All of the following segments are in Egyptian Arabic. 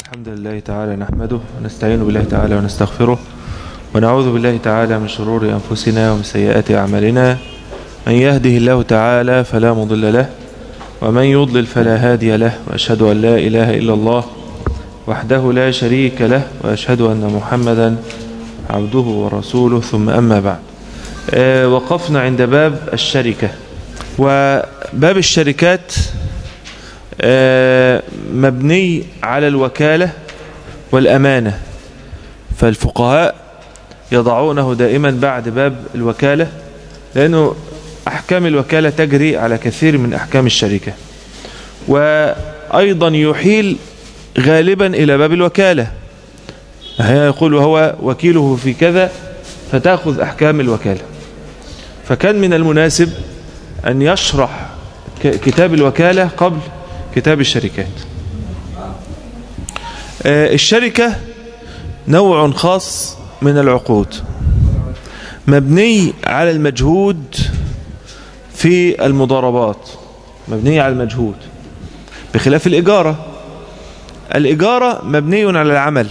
الحمد لله تعالى نحمده ونستعين بالله تعالى ونستغفره ونعوذ بالله تعالى من شرور أنفسنا ومن سيئات أعمالنا من يهده الله تعالى فلا مضل له ومن يضلل فلا هادي له وأشهد أن لا إله إلا الله وحده لا شريك له وأشهد أن محمدا عبده ورسوله ثم أما بعد آه وقفنا عند باب الشركة وباب الشركات آه مبني على الوكالة والأمانة فالفقهاء يضعونه دائما بعد باب الوكالة لأنه أحكام الوكالة تجري على كثير من أحكام الشركة وأيضا يحيل غالبا إلى باب الوكالة يقول هو وكيله في كذا فتأخذ أحكام الوكالة فكان من المناسب أن يشرح كتاب الوكالة قبل كتاب الشركات الشركة نوع خاص من العقود مبني على المجهود في المضاربات مبني على المجهود بخلاف الإجارة الإجارة مبني على العمل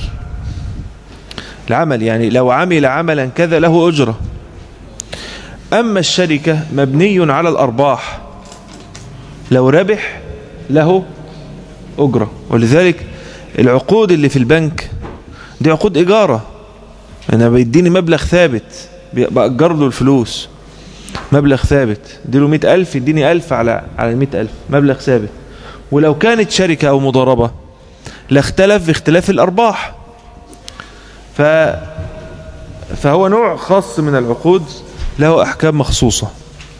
العمل يعني لو عمل عملا كذا له أجرة أما الشركة مبني على الأرباح لو ربح له أجرة ولذلك العقود اللي في البنك دي عقود إجارة أنا بيديني مبلغ ثابت بأجر له الفلوس مبلغ ثابت اديله مئة ألف يديني ألف على على المئة ألف مبلغ ثابت ولو كانت شركة أو مضاربة لاختلف باختلاف الأرباح ف فهو نوع خاص من العقود له أحكام مخصوصة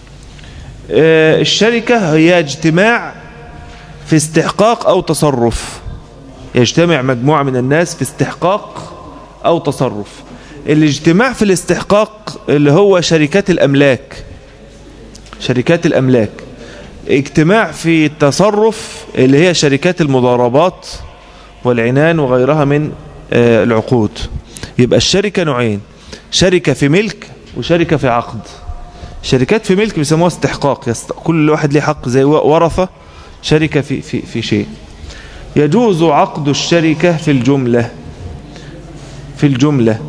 الشركة هي اجتماع في استحقاق أو تصرف يجتمع مجموعة من الناس في استحقاق أو تصرف الاجتماع في الاستحقاق اللي هو شركات الأملاك شركات الأملاك اجتماع في التصرف اللي هي شركات المضاربات والعنان وغيرها من العقود يبقى الشركة نوعين شركة في ملك وشركة في عقد شركات في ملك بيسموها استحقاق كل واحد له حق زي ورثة شركة في, في, في شيء يجوز عقد الشركة في الجملة في الجملة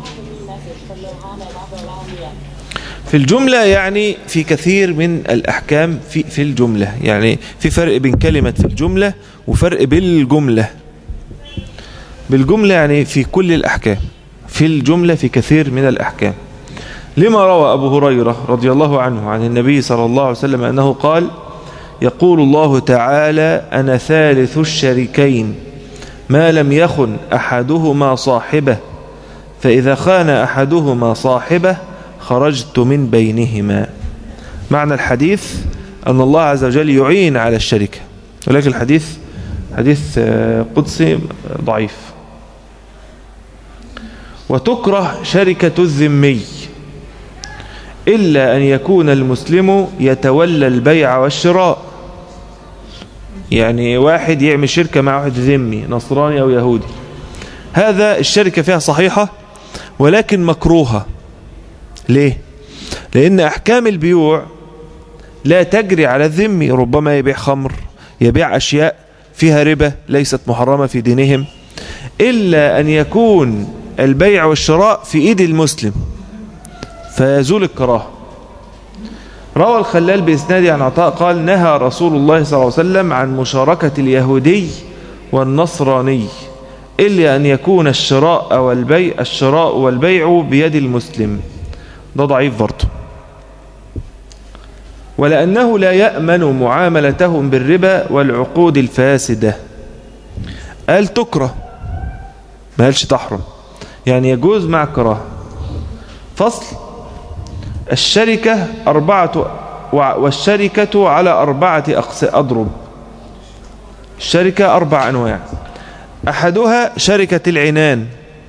في الجملة يعني في كثير من الأحكام في, في الجملة يعني في فرق بين كلمة في الجملة وفرق بالجملة بالجملة يعني في كل الأحكام في الجملة في كثير من الأحكام لما روى أبو هريرة رضي الله عنه عن النبي صلى الله عليه وسلم أنه قال يقول الله تعالى أنا ثالث الشريكين ما لم يخن أحدهما صاحبه فإذا خان أحدهما صاحبه خرجت من بينهما معنى الحديث أن الله عز وجل يعين على الشركة ولكن الحديث حديث قدسي ضعيف وتكره شركة الذمي إلا أن يكون المسلم يتولى البيع والشراء يعني واحد يعمل شركة مع واحد ذمي نصراني أو يهودي هذا الشركة فيها صحيحة ولكن مكروهة ليه؟ لأن أحكام البيوع لا تجري على الذمي ربما يبيع خمر يبيع أشياء فيها ربا ليست محرمة في دينهم إلا أن يكون البيع والشراء في إيد المسلم فيزول الكراهه روى الخلال بإسناد عن عطاء قال نهى رسول الله صلى الله عليه وسلم عن مشاركة اليهودي والنصراني إلا أن يكون الشراء والبيع الشراء والبيع بيد المسلم ده ضعيف برضه ولأنه لا يأمن معاملتهم بالربا والعقود الفاسدة قال تكره ما قالش تحرم يعني يجوز مع كراهه فصل الشركة أربعة والشركة على أربعة أضرب الشركة أربع أنواع أحدها شركة العنان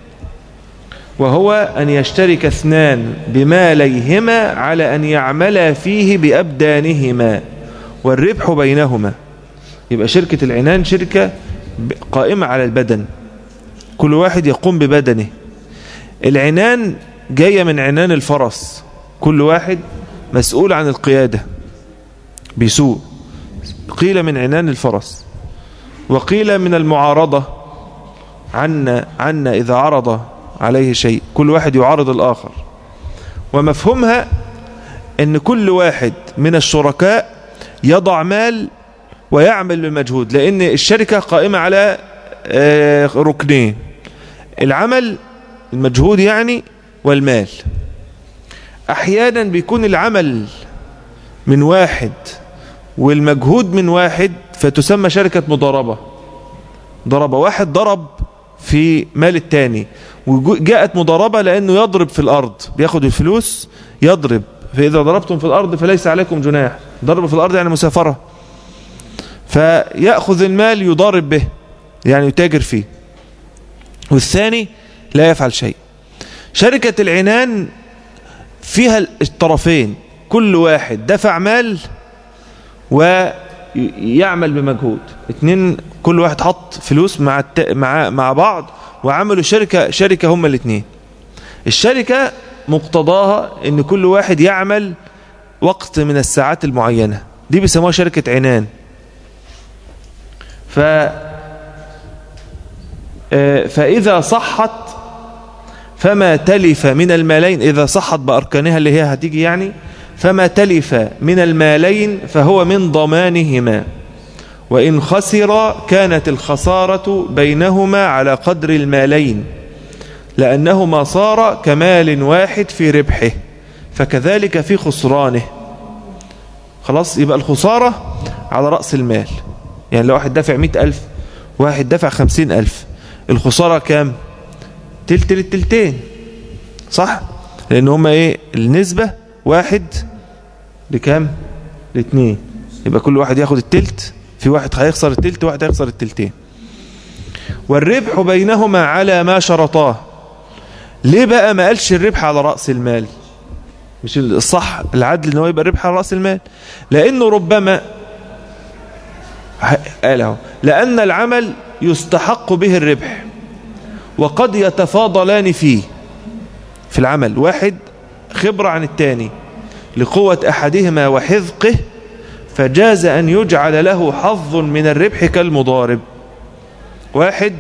وهو أن يشترك اثنان بماليهما على أن يعملا فيه بأبدانهما والربح بينهما يبقى شركة العنان شركة قائمة على البدن كل واحد يقوم ببدنه العنان جاية من عنان الفرس كل واحد مسؤول عن القيادة بيسوق قيل من عنان الفرس وقيل من المعارضة عنا عنا إذا عرض عليه شيء كل واحد يعارض الآخر ومفهومها أن كل واحد من الشركاء يضع مال ويعمل بمجهود لأن الشركة قائمة على ركنين العمل المجهود يعني والمال أحيانا بيكون العمل من واحد والمجهود من واحد فتسمى شركة مضاربة ضربة واحد ضرب في مال التاني وجاءت مضاربة لأنه يضرب في الأرض بياخد الفلوس يضرب فإذا ضربتم في الأرض فليس عليكم جناح ضرب في الأرض يعني مسافرة فيأخذ المال يضارب به يعني يتاجر فيه والثاني لا يفعل شيء شركة العنان فيها الطرفين كل واحد دفع مال ويعمل بمجهود اتنين كل واحد حط فلوس مع الت... مع مع بعض وعملوا شركة شركة هما الاثنين الشركة مقتضاها ان كل واحد يعمل وقت من الساعات المعينة دي بيسموها شركة عنان ف فإذا صحت فما تلف من المالين إذا صحت بأركانها اللي هي هتيجي يعني فما تلف من المالين فهو من ضمانهما وإن خسر كانت الخسارة بينهما على قدر المالين لأنهما صار كمال واحد في ربحه فكذلك في خسرانه خلاص يبقى الخسارة على رأس المال يعني لو واحد دفع مئة ألف واحد دفع خمسين ألف الخسارة كام تلت للتلتين صح لأن هما ايه النسبة واحد لكام لاثنين يبقى كل واحد ياخد التلت في واحد هيخسر التلت وواحد هيخسر التلتين والربح بينهما على ما شرطاه ليه بقى ما قالش الربح على رأس المال مش الصح العدل ان هو يبقى الربح على رأس المال لانه ربما قاله لان العمل يستحق به الربح وقد يتفاضلان فيه في العمل واحد خبرة عن التاني لقوة أحدهما وحذقه فجاز أن يجعل له حظ من الربح كالمضارب واحد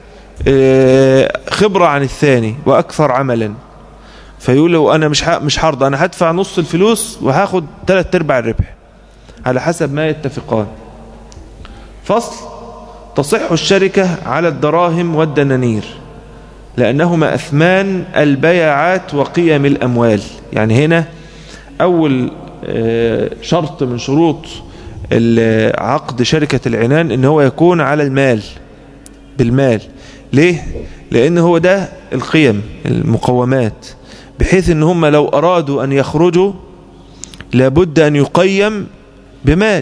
خبرة عن الثاني وأكثر عملا فيقول له أنا مش مش هرضى أنا هدفع نص الفلوس وهاخد ثلاث أرباع الربح على حسب ما يتفقان فصل تصح الشركة على الدراهم والدنانير لأنهما أثمان البيعات وقيم الأموال يعني هنا أول شرط من شروط عقد شركة العنان ان هو يكون على المال بالمال ليه لان هو ده القيم المقومات بحيث ان هم لو ارادوا ان يخرجوا لابد ان يقيم بمال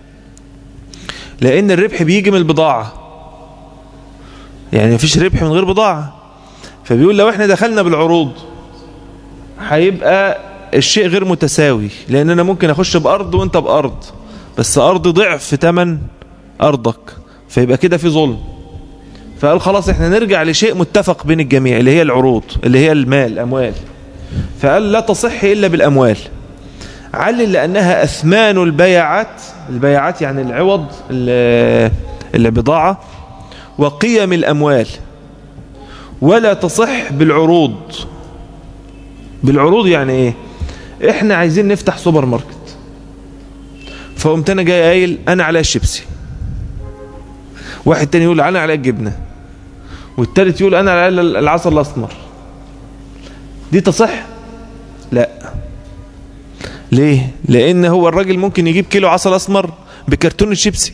لان الربح بيجي من البضاعة يعني مفيش ربح من غير بضاعة فبيقول لو احنا دخلنا بالعروض هيبقى الشيء غير متساوي لان انا ممكن اخش بارض وانت بارض بس ارض ضعف ثمن ارضك فيبقى كده في ظلم فقال خلاص احنا نرجع لشيء متفق بين الجميع اللي هي العروض اللي هي المال الاموال فقال لا تصح الا بالاموال علل لانها اثمان البيعات البيعات يعني العوض البضاعة وقيم الاموال ولا تصح بالعروض بالعروض يعني ايه احنا عايزين نفتح سوبر ماركت فقمت انا جاي قايل انا على الشيبسي واحد تاني يقول انا على الجبنه والتالت يقول انا على العسل الاسمر دي تصح لا ليه لان هو الراجل ممكن يجيب كيلو عسل اسمر بكرتون الشيبسي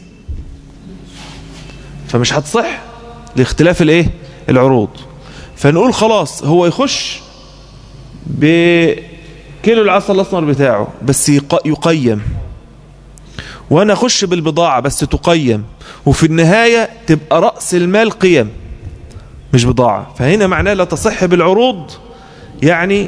فمش هتصح لاختلاف الايه العروض فنقول خلاص هو يخش بكيلو العسل الاسمر بتاعه بس يقيم وانا اخش بالبضاعة بس تقيم وفي النهاية تبقى رأس المال قيم مش بضاعة فهنا معناه لا تصح بالعروض يعني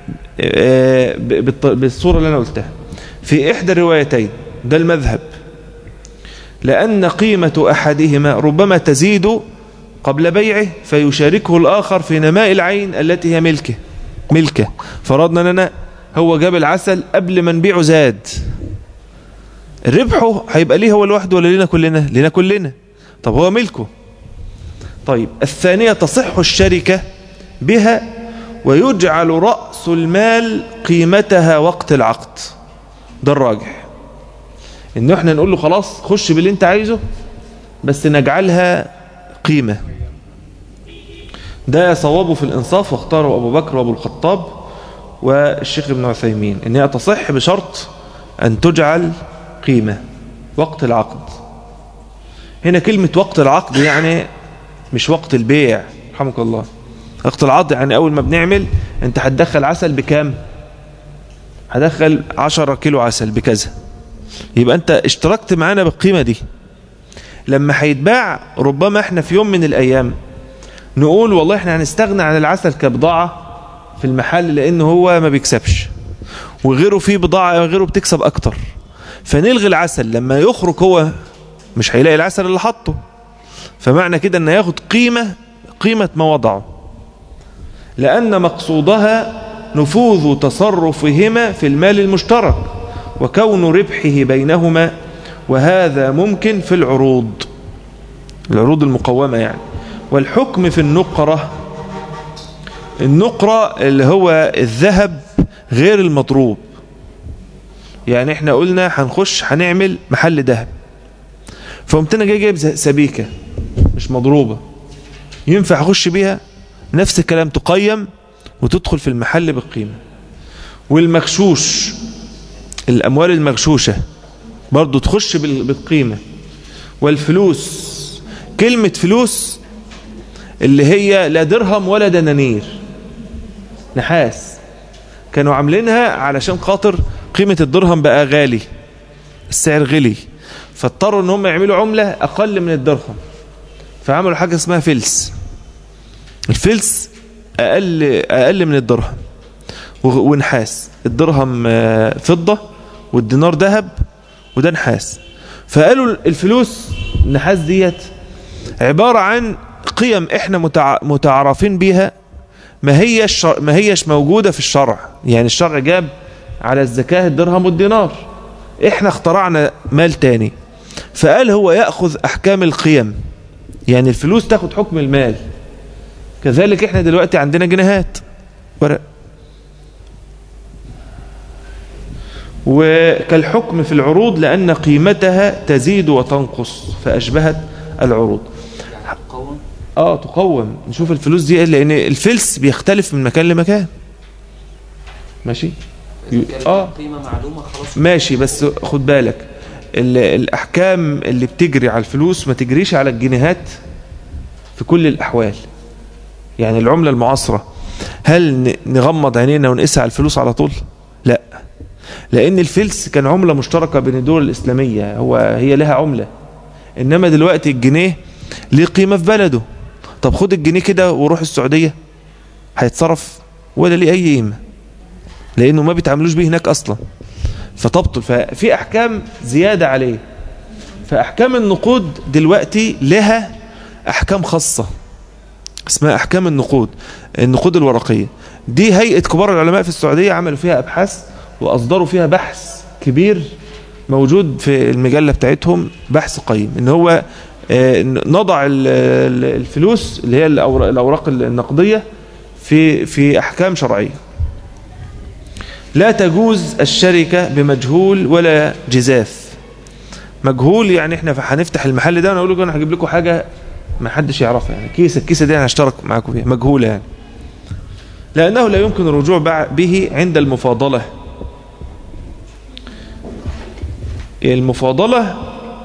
بالصورة اللي انا قلتها في احدى الروايتين ده المذهب لأن قيمة أحدهما ربما تزيد قبل بيعه فيشاركه الآخر في نماء العين التي هي ملكه ملكه فرضنا لنا هو جاب العسل قبل ما نبيعه زاد ربحه هيبقى ليه هو لوحده ولا لنا كلنا لنا كلنا طب هو ملكه طيب الثانية تصح الشركة بها ويجعل رأس المال قيمتها وقت العقد ده الراجح ان احنا نقول له خلاص خش باللي انت عايزه بس نجعلها قيمة ده صوابه في الانصاف واختاره ابو بكر وابو الخطاب والشيخ ابن عثيمين ان هي تصح بشرط ان تجعل قيمة وقت العقد هنا كلمة وقت العقد يعني مش وقت البيع رحمك الله وقت العقد يعني اول ما بنعمل انت هتدخل عسل بكام هدخل 10 كيلو عسل بكذا يبقى انت اشتركت معانا بالقيمة دي لما هيتباع ربما احنا في يوم من الايام نقول والله احنا هنستغنى عن العسل كبضاعة في المحل لانه هو ما بيكسبش وغيره فيه بضاعة غيره بتكسب اكتر فنلغي العسل لما يخرج هو مش هيلاقي العسل اللي حطه فمعنى كده ان ياخد قيمة قيمة ما وضعه لأن مقصودها نفوذ تصرفهما في المال المشترك وكون ربحه بينهما وهذا ممكن في العروض العروض المقومة يعني والحكم في النقرة النقرة اللي هو الذهب غير المضروب يعني احنا قلنا هنخش هنعمل محل ذهب فقمت انا جاي جايب سبيكة مش مضروبة ينفع اخش بيها نفس الكلام تقيم وتدخل في المحل بالقيمة والمغشوش الأموال المغشوشة برضو تخش بالقيمة والفلوس كلمة فلوس اللي هي لا درهم ولا دنانير نحاس كانوا عاملينها علشان خاطر قيمة الدرهم بقى غالي السعر غلي فاضطروا ان هم يعملوا عملة اقل من الدرهم فعملوا حاجة اسمها فلس الفلس أقل, أقل من الدرهم ونحاس الدرهم فضة والدينار ذهب وده نحاس فقالوا الفلوس النحاس ديت عبارة عن قيم احنا متعرفين بيها ما هيش ما هيش موجودة في الشرع يعني الشرع جاب على الزكاة الدرهم والدينار احنا اخترعنا مال تاني فقال هو يأخذ احكام القيم يعني الفلوس تاخد حكم المال كذلك احنا دلوقتي عندنا جنيهات ورق وكالحكم في العروض لأن قيمتها تزيد وتنقص فأشبهت العروض اه تقوم نشوف الفلوس دي لأن الفلس بيختلف من مكان لمكان ماشي اه قيمة معلومة خلاص ماشي بس خد بالك الأحكام اللي بتجري على الفلوس ما تجريش على الجنيهات في كل الأحوال يعني العملة المعاصرة هل نغمض عينينا ونقيسها على الفلوس على طول لا لأن الفلس كان عملة مشتركة بين الدول الإسلامية هو هي لها عملة إنما دلوقتي الجنيه ليه قيمة في بلده طب خد الجنيه كده وروح السعودية هيتصرف ولا ليه أي قيمة لأنه ما بيتعاملوش بيه هناك أصلا فتبطل ففي أحكام زيادة عليه فأحكام النقود دلوقتي لها أحكام خاصة اسمها أحكام النقود النقود الورقية دي هيئة كبار العلماء في السعودية عملوا فيها أبحاث وأصدروا فيها بحث كبير موجود في المجلة بتاعتهم بحث قيم ان هو نضع الفلوس اللي هي الأوراق النقدية في في أحكام شرعية لا تجوز الشركة بمجهول ولا جزاف مجهول يعني احنا هنفتح المحل ده وانا اقول لكم انا هجيب لكم حاجه ما حدش يعرفها يعني كيسه الكيسه دي انا هشترك معاكم فيها مجهوله يعني لانه لا يمكن الرجوع به عند المفاضله المفاضله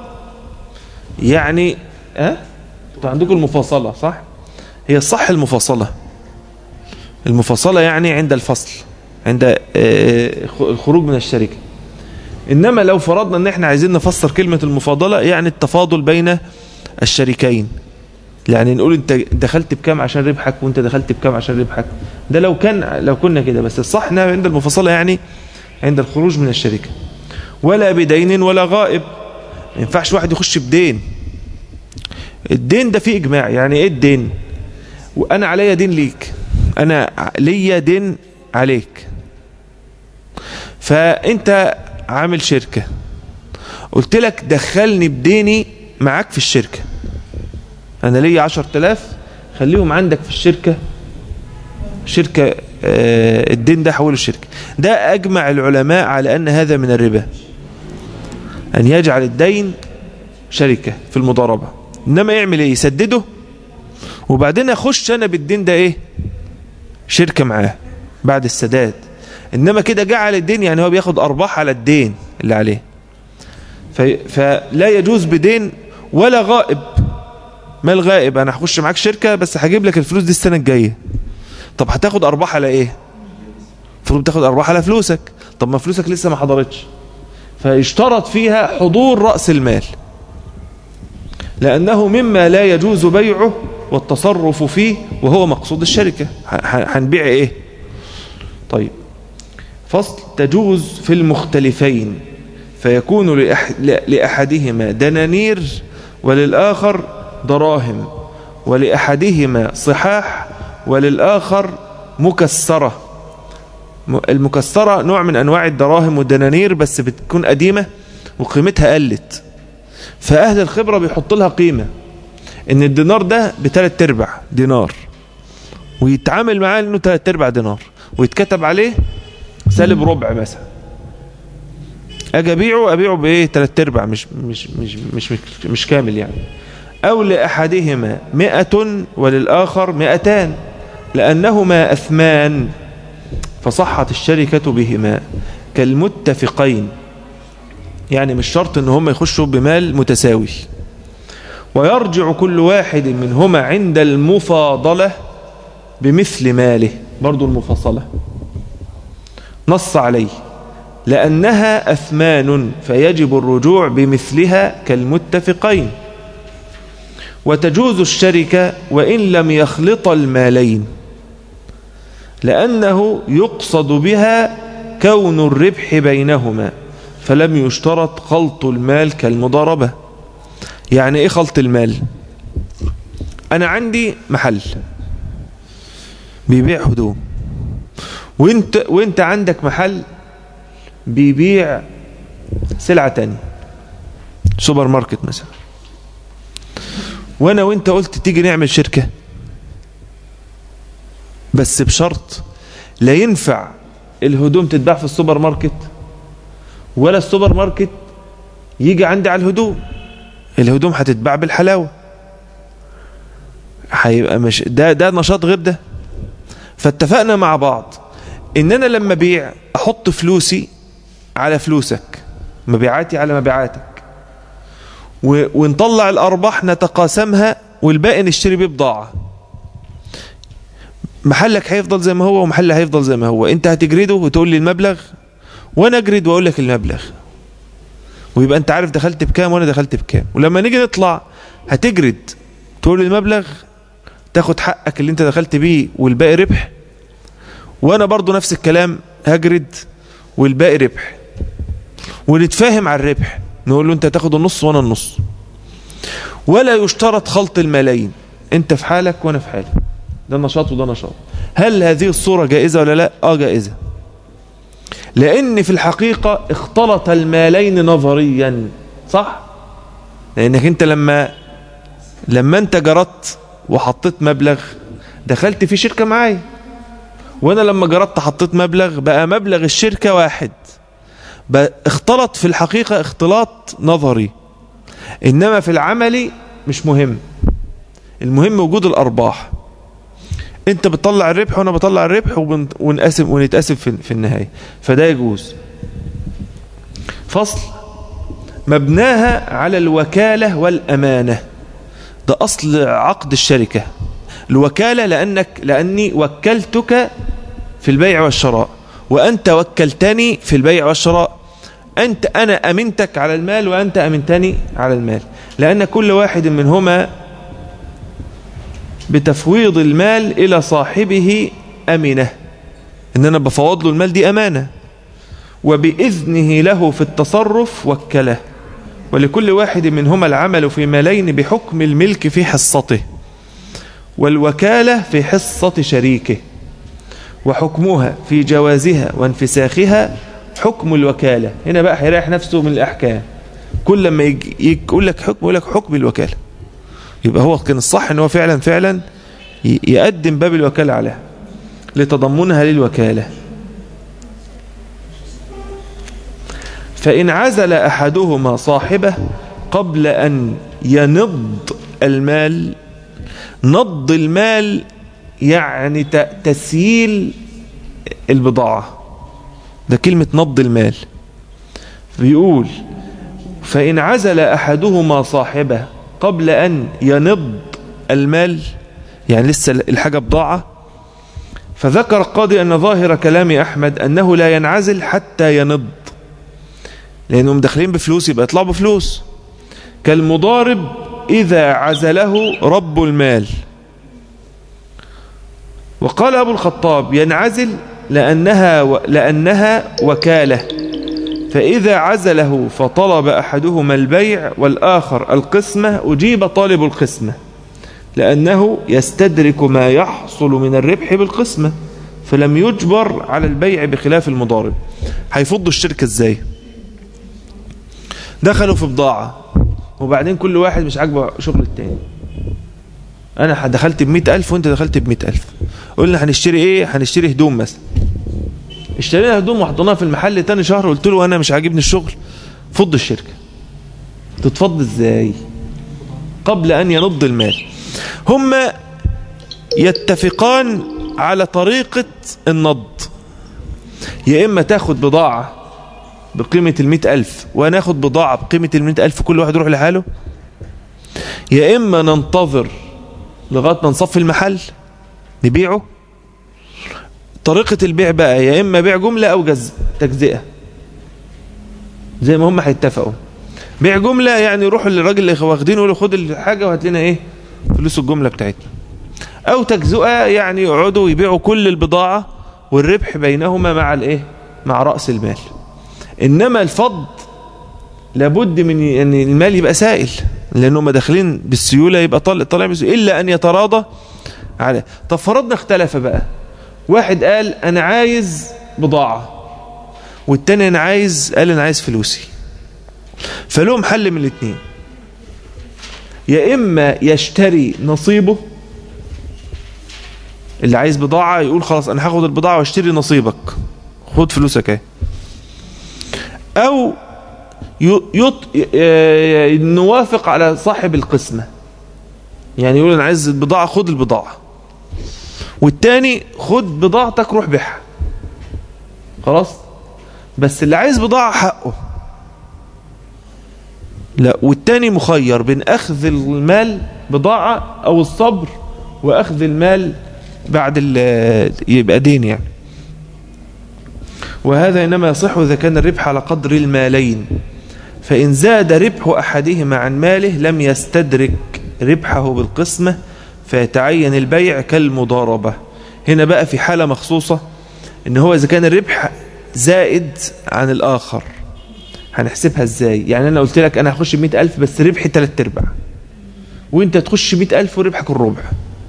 يعني ها أه؟ انتوا عندكم المفاصله صح هي الصح المفاصله المفاصله يعني عند الفصل عند الخروج من الشركه انما لو فرضنا ان احنا عايزين نفسر كلمه المفاضله يعني التفاضل بين الشريكين يعني نقول انت دخلت بكام عشان ربحك وانت دخلت بكام عشان ربحك ده لو كان لو كنا كده بس الصح انها عند المفاصله يعني عند الخروج من الشركه ولا بدين ولا غائب ما ينفعش واحد يخش بدين الدين ده فيه اجماع يعني ايه الدين وانا عليا دين ليك انا ليا دين عليك فانت عامل شركه قلت لك دخلني بديني معاك في الشركه انا ليا 10000 خليهم عندك في الشركة شركة آه، الدين ده حوله الشركة ده اجمع العلماء على ان هذا من الربا ان يجعل الدين شركة في المضاربة انما يعمل ايه يسدده وبعدين اخش انا بالدين ده ايه شركة معاه بعد السداد انما كده جعل الدين يعني هو بياخد ارباح على الدين اللي عليه في فلا يجوز بدين ولا غائب مال غائب انا هخش معاك شركة بس هجيب لك الفلوس دي السنة الجاية طب هتاخد ارباح على ايه المفروض تاخد ارباح على فلوسك طب ما فلوسك لسه ما حضرتش فاشترط فيها حضور رأس المال لأنه مما لا يجوز بيعه والتصرف فيه وهو مقصود الشركة هنبيع ايه طيب فصل تجوز في المختلفين فيكون لأح لأحدهما دنانير وللآخر دراهم ولأحدهما صحاح وللآخر مكسرة المكسرة نوع من أنواع الدراهم والدنانير بس بتكون قديمة وقيمتها قلت فأهل الخبرة بيحط لها قيمة ان الدينار ده بثلاث ارباع دينار ويتعامل معاه انه ثلاث ارباع دينار ويتكتب عليه سالب ربع مثلا اجي ابيعه ابيعه بايه ثلاث ارباع مش مش مش مش مش كامل يعني او لاحدهما مئة وللاخر مئتان لانهما اثمان فصحت الشركة بهما كالمتفقين يعني مش شرط ان هم يخشوا بمال متساوي ويرجع كل واحد منهما عند المفاضلة بمثل ماله برضو المفصلة نص عليه لأنها أثمان فيجب الرجوع بمثلها كالمتفقين وتجوز الشركة وإن لم يخلط المالين لأنه يقصد بها كون الربح بينهما فلم يشترط خلط المال كالمضاربة يعني ايه خلط المال انا عندي محل بيبيع هدوم وانت, وانت عندك محل بيبيع سلعة تانية سوبر ماركت مثلا وانا وانت قلت تيجي نعمل شركة بس بشرط لا ينفع الهدوم تتباع في السوبر ماركت ولا السوبر ماركت يجي عندي على الهدوم الهدوم هتتباع بالحلاوة هيبقى مش ده ده نشاط غير ده فاتفقنا مع بعض ان انا لما بيع احط فلوسي على فلوسك مبيعاتي على مبيعاتك ونطلع الارباح نتقاسمها والباقي نشتري بيه بضاعه محلك هيفضل زي ما هو ومحلي هيفضل زي ما هو انت هتجرده وتقول لي المبلغ وانا اجرد واقول لك المبلغ ويبقى انت عارف دخلت بكام وانا دخلت بكام ولما نيجي نطلع هتجرد تقول لي المبلغ تاخد حقك اللي انت دخلت بيه والباقي ربح وانا برضو نفس الكلام هجرد والباقي ربح ونتفاهم على الربح نقول له انت تاخد النص وانا النص ولا يشترط خلط الملايين انت في حالك وانا في حالي ده نشاط وده نشاط هل هذه الصورة جائزة ولا لا اه جائزة لان في الحقيقة اختلط المالين نظريا صح لانك انت لما لما انت جردت وحطيت مبلغ دخلت في شركة معايا وانا لما جردت حطيت مبلغ بقى مبلغ الشركة واحد بقى اختلط في الحقيقة اختلاط نظري انما في العمل مش مهم المهم وجود الارباح انت بتطلع الربح وانا بطلع الربح ونقسم ونتقسم في, في النهاية فده يجوز فصل مبناها على الوكالة والأمانة ده أصل عقد الشركة الوكالة لأنك لأني وكلتك في البيع والشراء وأنت وكلتني في البيع والشراء أنت أنا أمنتك على المال وأنت أمنتني على المال لأن كل واحد منهما بتفويض المال إلى صاحبه أمنة إن أنا بفوض له المال دي أمانة وبإذنه له في التصرف وكله ولكل واحد منهما العمل في مالين بحكم الملك في حصته والوكالة في حصة شريكه وحكمها في جوازها وانفساخها حكم الوكالة هنا بقى هيريح نفسه من الأحكام كل لما يقول لك حكم يقول لك حكم الوكالة يبقى هو كان الصح ان هو فعلا فعلا ي- يقدم باب الوكالة عليها لتضمنها للوكالة فإن عزل أحدهما صاحبه قبل أن ينض المال نض المال يعني ت- تسييل البضاعة ده كلمة نض المال بيقول فإن عزل أحدهما صاحبه قبل أن ينض المال يعني لسه الحاجة بضاعة فذكر القاضي أن ظاهر كلام أحمد أنه لا ينعزل حتى ينض لأنهم داخلين بفلوس يبقى يطلعوا بفلوس كالمضارب إذا عزله رب المال وقال أبو الخطاب ينعزل لأنها, و... لأنها وكالة فإذا عزله فطلب أحدهما البيع والآخر القسمة أجيب طالب القسمة لأنه يستدرك ما يحصل من الربح بالقسمة فلم يجبر على البيع بخلاف المضارب هيفضوا الشركة ازاي دخلوا في بضاعة وبعدين كل واحد مش عاجبه شغل التاني انا دخلت بمئة الف وانت دخلت بمئة الف قلنا هنشتري ايه هنشتري هدوم مثلا اشترينا هدوم وحطيناها في المحل تاني شهر قلت له انا مش عاجبني الشغل فض الشركة تتفض ازاي قبل ان ينض المال هما يتفقان على طريقة النض يا إما تاخد بضاعة بقيمة المئة ألف وأنا أخد بضاعة بقيمة المئة ألف كل واحد يروح لحاله يا إما ننتظر لغاية ما نصفي المحل نبيعه طريقة البيع بقى يا إما بيع جملة أو جزء تجزئة زي ما هم هيتفقوا بيع جملة يعني يروحوا للراجل اللي واخدينه يقولوا خد الحاجة وهات لنا إيه فلوس الجملة بتاعتنا أو تجزئة يعني يقعدوا يبيعوا كل البضاعة والربح بينهما مع الإيه مع رأس المال إنما الفض لابد من أن المال يبقى سائل لأنهم داخلين بالسيولة يبقى طالع طالع بالسيولة إلا أن يتراضى عليه طب فرضنا اختلف بقى واحد قال أنا عايز بضاعة والتاني أنا عايز قال أنا عايز فلوسي فلهم حل من الاثنين يا إما يشتري نصيبه اللي عايز بضاعة يقول خلاص أنا هاخد البضاعة واشتري نصيبك خد فلوسك اهي أو يط... نوافق على صاحب القسمة يعني يقول أنا عايز البضاعة خد البضاعة والتاني خد بضاعتك روح بيعها خلاص بس اللي عايز بضاعة حقه لا والتاني مخير بين أخذ المال بضاعة أو الصبر وأخذ المال بعد يبقى دين يعني وهذا إنما يصح إذا كان الربح على قدر المالين فإن زاد ربح أحدهما عن ماله لم يستدرك ربحه بالقسمة فيتعين البيع كالمضاربة هنا بقى في حالة مخصوصة إن هو إذا كان الربح زائد عن الآخر هنحسبها ازاي يعني انا قلت لك انا هخش ب ألف بس ربحي تلات ارباع وانت تخش ب ألف وربحك الربع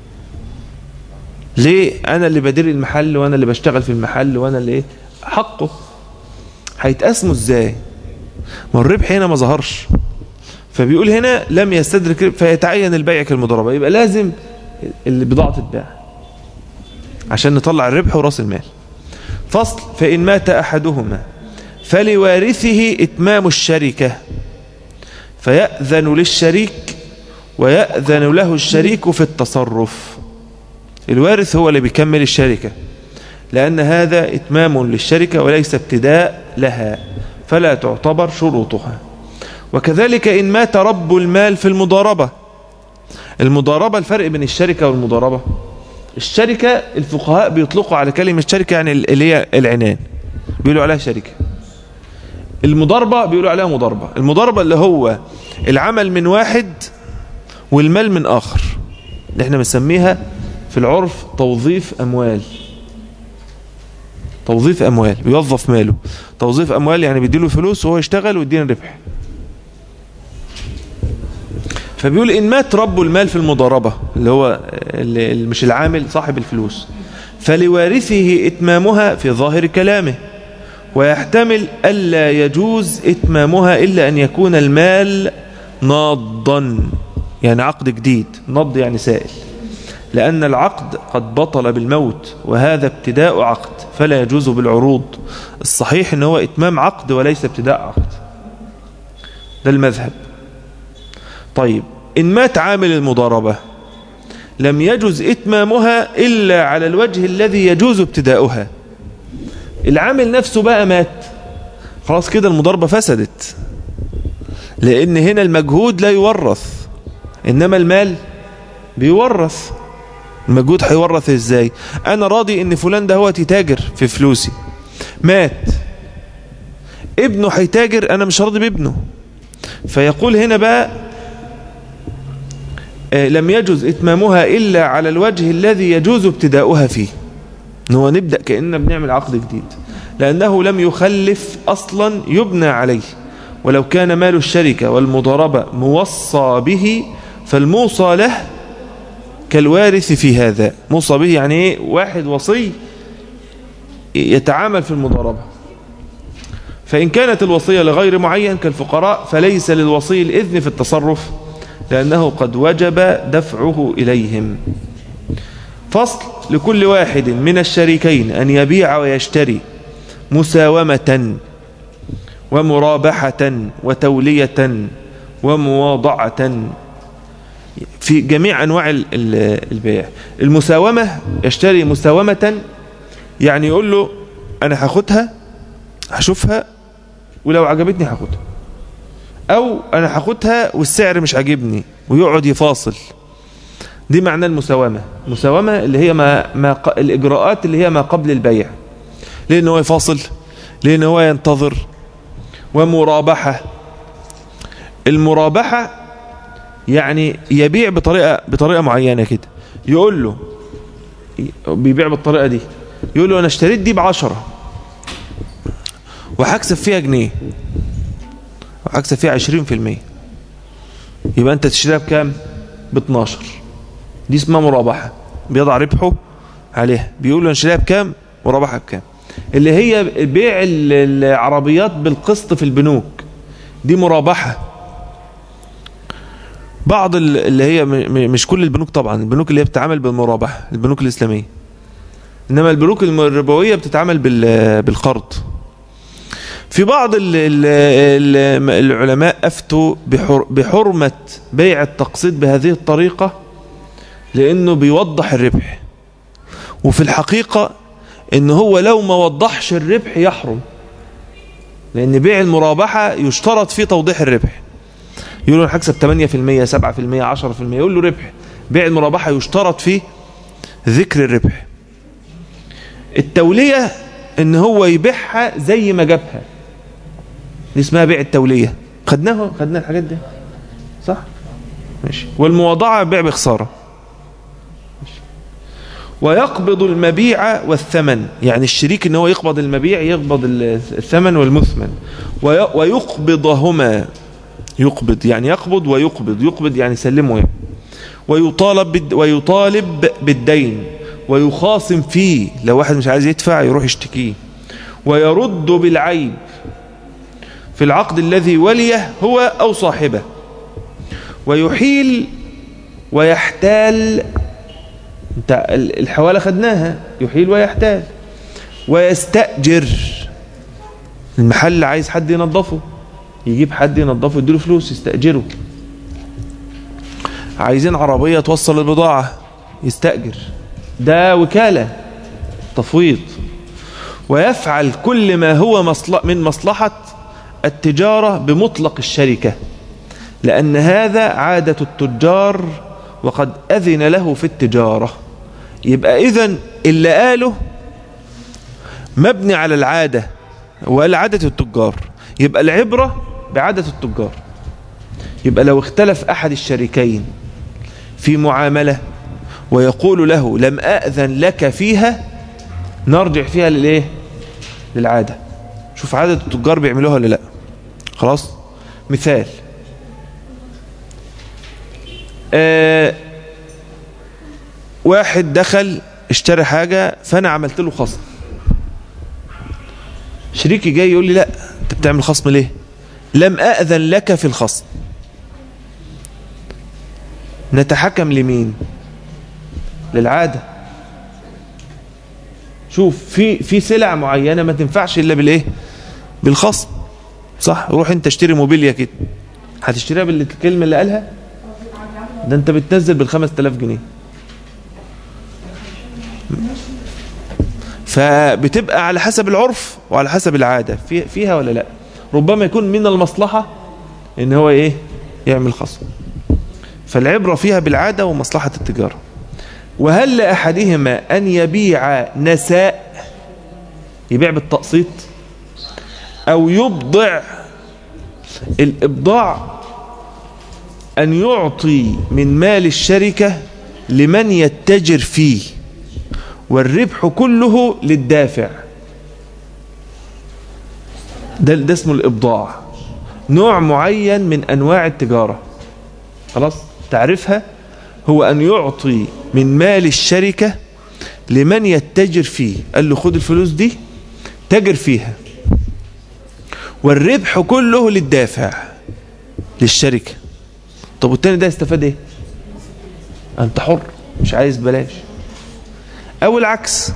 ليه انا اللي بدير المحل وانا اللي بشتغل في المحل وانا اللي ايه حقه هيتقسموا ازاي ما الربح هنا ما ظهرش فبيقول هنا لم يستدرك فيتعين البيع كالمضاربه يبقى لازم البضاعه تتباع عشان نطلع الربح وراس المال فصل فإن مات أحدهما فلوارثه إتمام الشركة فيأذن للشريك ويأذن له الشريك في التصرف الوارث هو اللي بيكمل الشركة لأن هذا إتمام للشركة وليس ابتداء لها فلا تعتبر شروطها وكذلك إن مات رب المال في المضاربة المضاربة الفرق بين الشركة والمضاربة الشركة الفقهاء بيطلقوا على كلمة شركة يعني اللي هي العنان بيقولوا عليها شركة المضاربة بيقولوا عليها مضاربة المضاربة اللي هو العمل من واحد والمال من آخر اللي احنا بنسميها في العرف توظيف أموال توظيف أموال بيوظف ماله توظيف أموال يعني بيديله فلوس وهو يشتغل ويدينا ربح فبيقول إن مات رب المال في المضاربة اللي هو اللي مش العامل صاحب الفلوس فلوارثه إتمامها في ظاهر كلامه ويحتمل ألا يجوز إتمامها إلا أن يكون المال ناضا يعني عقد جديد نض يعني سائل لأن العقد قد بطل بالموت وهذا ابتداء عقد فلا يجوز بالعروض الصحيح ان هو اتمام عقد وليس ابتداء عقد ده المذهب طيب إن مات عامل المضاربة لم يجوز إتمامها إلا على الوجه الذي يجوز ابتداؤها العامل نفسه بقى مات خلاص كده المضاربة فسدت لأن هنا المجهود لا يورث إنما المال بيورث المجهود هيورث ازاي انا راضي ان فلان ده هو تتاجر في فلوسي مات ابنه هيتاجر انا مش راضي بابنه فيقول هنا بقى آه، لم يجوز اتمامها الا على الوجه الذي يجوز ابتداؤها فيه ان هو نبدا كاننا بنعمل عقد جديد لانه لم يخلف اصلا يبنى عليه ولو كان مال الشركه والمضاربه موصى به فالموصى له كالوارث في هذا موصى به يعني ايه واحد وصي يتعامل في المضاربة فإن كانت الوصية لغير معين كالفقراء فليس للوصي الإذن في التصرف لأنه قد وجب دفعه إليهم فصل لكل واحد من الشريكين أن يبيع ويشتري مساومة ومرابحة وتولية ومواضعة في جميع أنواع ال- ال- البيع المساومة يشتري مساومة يعني يقول له أنا هاخدها هشوفها ولو عجبتني هاخدها أو أنا هاخدها والسعر مش عاجبني ويقعد يفاصل دي معنى المساومة المساومة اللي هي ما, ما ق- الإجراءات اللي هي ما قبل البيع لأن هو يفاصل لأن هو ينتظر ومرابحة المرابحة يعني يبيع بطريقة بطريقة معينة كده يقول له بيبيع بالطريقة دي يقول له أنا اشتريت دي بعشرة وهكسب فيها جنيه وهكسب فيها عشرين في المية يبقى أنت تشتريها بكام؟ باتناشر دي اسمها مرابحة بيضع ربحه عليها بيقول له أنا اشتريها بكام؟ مرابحة بكام؟ اللي هي بيع ال- العربيات بالقسط في البنوك دي مرابحة بعض ال- اللي هي م- م- مش كل البنوك طبعا البنوك اللي هي بتتعامل بالمرابحة البنوك الإسلامية إنما البنوك الم- الربوية بتتعامل بال- بالقرض في بعض ال ال ال العلماء أفتوا بحر بحرمة بيع التقسيط بهذه الطريقة لأنه بيوضح الربح وفي الحقيقة إن هو لو ما وضحش الربح يحرم لأن بيع المرابحة يشترط فيه توضيح الربح يقول له انا هكسب 8% 7% 10% يقول له ربح بيع المرابحة يشترط فيه ذكر الربح التولية ان هو يبيعها زي ما جابها دي اسمها بيع التولية خدناها خدنا الحاجات دي صح ماشي والمواضعة بيع بخسارة ماشي. ويقبض المبيع والثمن يعني الشريك ان هو يقبض المبيع يقبض الثمن والمثمن وي- ويقبضهما يقبض يعني يقبض ويقبض يقبض يعني يسلمه يعني. ويطالب بد ويطالب بالدين ويخاصم فيه لو واحد مش عايز يدفع يروح يشتكيه ويرد بالعيب في العقد الذي وليه هو أو صاحبه ويحيل ويحتال انت ال- الحوالة خدناها يحيل ويحتال ويستأجر المحل عايز حد ينظفه يجيب حد ينظفه يديله فلوس يستأجره عايزين عربية توصل البضاعة يستأجر ده وكالة تفويض ويفعل كل ما هو مصل- من مصلحة التجارة بمطلق الشركة لأن هذا عادة التجار وقد أذن له في التجارة يبقى إذن اللي قاله مبني على العادة وقال عادة التجار يبقى العبرة بعادة التجار يبقى لو اختلف أحد الشريكين في معاملة ويقول له لم أأذن لك فيها نرجع فيها للإيه للعادة شوف عادة التجار بيعملوها ولا لا خلاص مثال آه واحد دخل اشترى حاجة فأنا عملت له خصم شريكي جاي يقول لي لا انت بتعمل خصم ليه لم أأذن لك في الخصم نتحكم لمين للعادة شوف في في سلع معينة ما تنفعش إلا بالإيه بالخصم صح روح انت اشتري موبيليا كده هتشتريها بالكلمة اللي قالها ده انت بتنزل بالخمس تلاف جنيه فبتبقى على حسب العرف وعلى حسب العادة في فيها ولا لا ربما يكون من المصلحة ان هو ايه يعمل خصم فالعبرة فيها بالعادة ومصلحة التجارة وهل لأحدهما أن يبيع نساء يبيع بالتقسيط أو يبضع الإبضاع أن يعطي من مال الشركة لمن يتجر فيه والربح كله للدافع ده, ده اسمه الإبضاع نوع معين من أنواع التجارة خلاص تعرفها هو أن يعطي من مال الشركة لمن يتجر فيه قال له خد الفلوس دي تجر فيها والربح كله للدافع للشركة طب والتاني ده يستفاد ايه انت حر مش عايز بلاش او العكس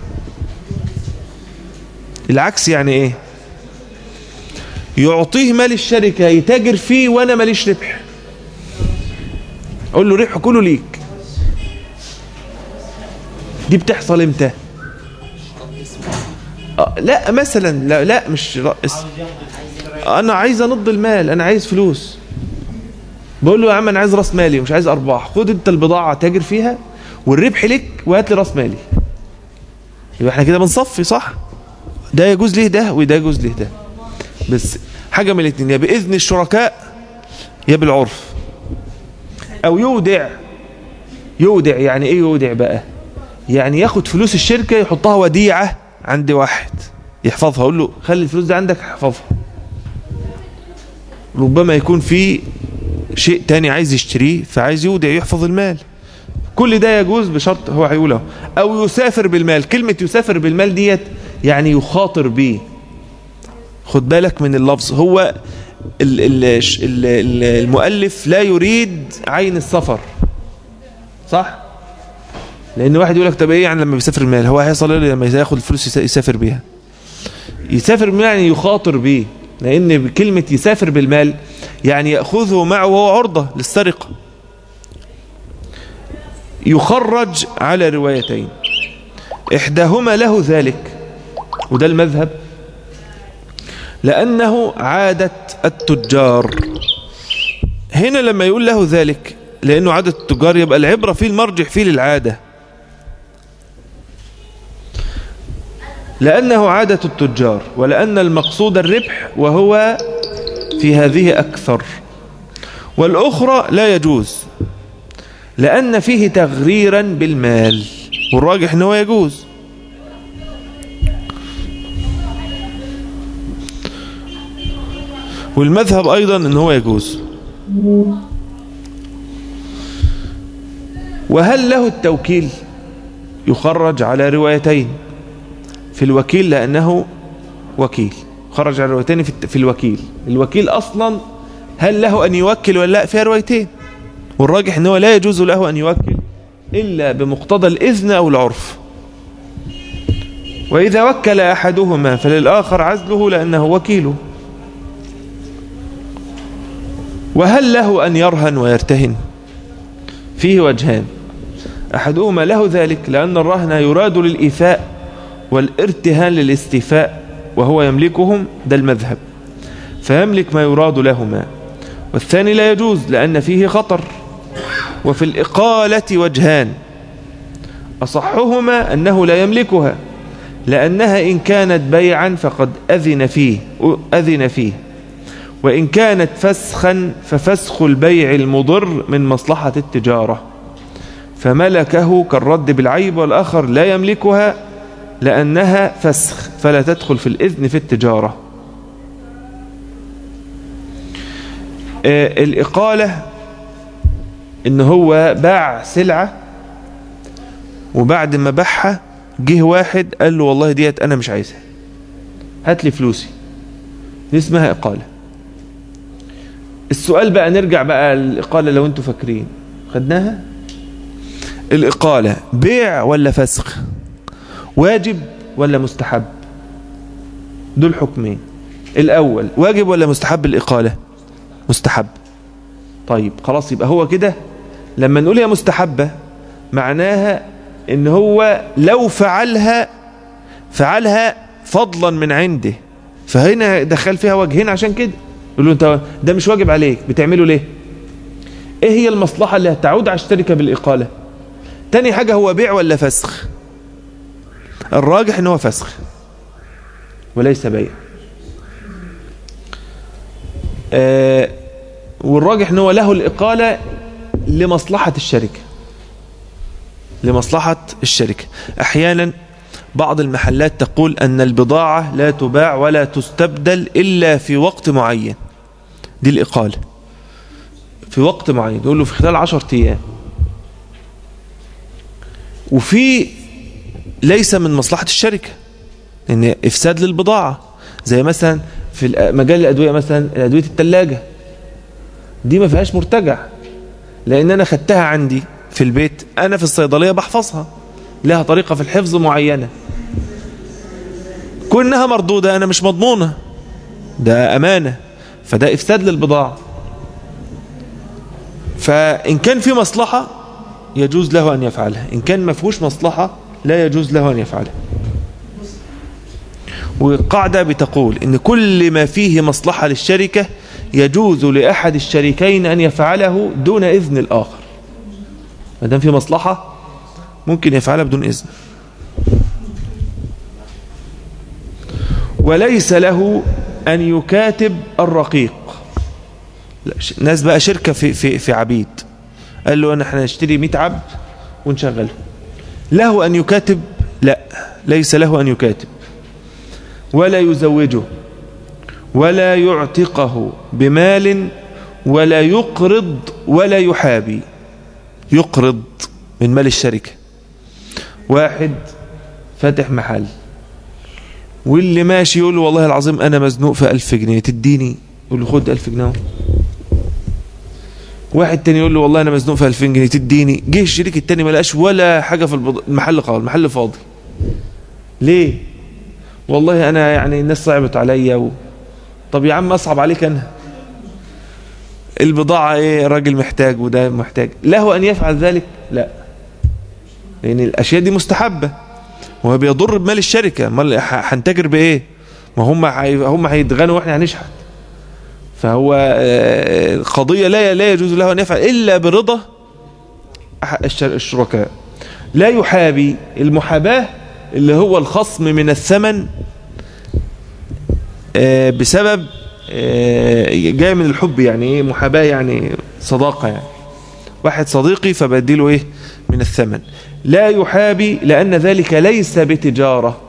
العكس يعني ايه يعطيه مال الشركة يتاجر فيه وانا ماليش ربح اقول له ربح كله ليك دي بتحصل امتى آه لا مثلا لا, لا مش رأس انا عايز انض المال انا عايز فلوس بقول له يا عم انا عايز راس مالي ومش عايز ارباح خد انت البضاعه تاجر فيها والربح لك وهات لي راس مالي يبقى احنا كده بنصفي صح ده يجوز ليه ده وده يجوز ليه ده بس حاجه من الاثنين يا باذن الشركاء يا بالعرف او يودع يودع يعني ايه يودع بقى يعني ياخد فلوس الشركه يحطها وديعه عند واحد يحفظها اقول له خلي الفلوس دي عندك احفظها ربما يكون في شيء تاني عايز يشتريه فعايز يودع يحفظ المال كل ده يجوز بشرط هو هيقوله او يسافر بالمال كلمة يسافر بالمال ديت يعني يخاطر بيه خد بالك من اللفظ هو ال ال ال المؤلف لا يريد عين السفر صح لان واحد يقول لك طب ايه يعني لما بيسافر المال هو هيحصل ايه لما ياخد الفلوس يسافر بيها يسافر بالمال يعني يخاطر بيه لان كلمة يسافر بالمال يعني يأخذه معه وهو عرضة للسرقة يخرج على روايتين إحداهما له ذلك وده المذهب لأنه عادة التجار هنا لما يقول له ذلك لأنه عادة التجار يبقى العبرة فيه المرجح فيه للعادة لأنه عادة التجار ولأن المقصود الربح وهو في هذه أكثر والأخرى لا يجوز لأن فيه تغريرا بالمال والراجح أنه يجوز والمذهب أيضا أنه يجوز وهل له التوكيل يخرج على روايتين في الوكيل لأنه وكيل خرج على روايتين في الوكيل الوكيل أصلا هل له أن يوكل ولا لا فيها روايتين والراجح أنه لا يجوز له أن يوكل إلا بمقتضى الإذن أو العرف وإذا وكل أحدهما فللآخر عزله لأنه وكيله وهل له أن يرهن ويرتهن فيه وجهان أحدهما له ذلك لأن الرهن يراد للإيفاء والارتهان للاستيفاء وهو يملكهم ده المذهب فيملك ما يراد لهما والثاني لا يجوز لأن فيه خطر وفي الإقالة وجهان أصحهما أنه لا يملكها لأنها إن كانت بيعا فقد أذن فيه أذن فيه وإن كانت فسخا ففسخ البيع المضر من مصلحة التجارة فملكه كالرد بالعيب والآخر لا يملكها لأنها فسخ فلا تدخل في الإذن في التجارة آه الإقالة إن هو باع سلعة وبعد ما باعها جه واحد قال له والله ديت أنا مش عايزها هات لي فلوسي دي اسمها إقالة السؤال بقى نرجع بقى الإقالة لو انتوا فاكرين خدناها الإقالة بيع ولا فسخ واجب ولا مستحب دول حكمين الأول واجب ولا مستحب الإقالة مستحب طيب خلاص يبقى هو كده لما نقول هي مستحبة معناها ان هو لو فعلها فعلها فضلا من عنده فهنا دخل فيها وجهين عشان كده يقول له انت ده مش واجب عليك بتعمله ليه ايه هي المصلحة اللي هتعود على الشركة بالإقالة تاني حاجة هو بيع ولا فسخ الراجح ان هو فسخ وليس بيع آه والراجح ان هو له الإقالة لمصلحة الشركة لمصلحة الشركة احيانا بعض المحلات تقول ان البضاعة لا تباع ولا تستبدل الا في وقت معين دي الإقالة في وقت معين يقول له في خلال عشر ايام وفي ليس من مصلحة الشركة ان افساد للبضاعة زي مثلا في مجال الادوية مثلا ادوية التلاجة دي ما فيهاش مرتجع لان انا خدتها عندي في البيت انا في الصيدلية بحفظها لها طريقة في الحفظ معينة كونها مردودة انا مش مضمونة ده امانة فده افساد للبضاعة فان كان في مصلحة يجوز له ان يفعلها ان كان ما فيهوش مصلحة لا يجوز له ان يفعلها والقاعدة بتقول ان كل ما فيه مصلحة للشركة يجوز لأحد الشريكين أن يفعله دون إذن الآخر ما دام في مصلحة ممكن يفعلها بدون إذن وليس له أن يكاتب الرقيق ناس بقى شركة في, في, في عبيد قال له أنا احنا نشتري 100 عبد ونشغله له أن يكاتب لا ليس له أن يكاتب ولا يزوجه ولا يعتقه بمال ولا يقرض ولا يحابي يقرض من مال الشركة واحد فاتح محل واللي ماشي يقول له والله العظيم أنا مزنوق في ألف جنيه تديني يقول له خد ألف جنيه واحد تاني يقول له والله أنا مزنوق في ألفين جنيه تديني جه الشريك التاني ما لقاش ولا حاجة في المحل خالص المحل فاضي ليه والله أنا يعني الناس صعبت عليا و... طب يا عم أصعب عليك أنا البضاعة إيه راجل محتاج وده محتاج له أن يفعل ذلك لا لأن الأشياء دي مستحبة وهو بيضر بمال الشركة مال هنتاجر بإيه ما هم هم هيتغنوا وإحنا هنشحت فهو قضية لا لا يجوز له أن يفعل إلا برضا الشركاء لا يحابي المحاباة اللي هو الخصم من الثمن بسبب جاي من الحب يعني ايه محاباة يعني صداقة يعني واحد صديقي فبديله ايه من الثمن لا يحابي لأن ذلك ليس بتجارة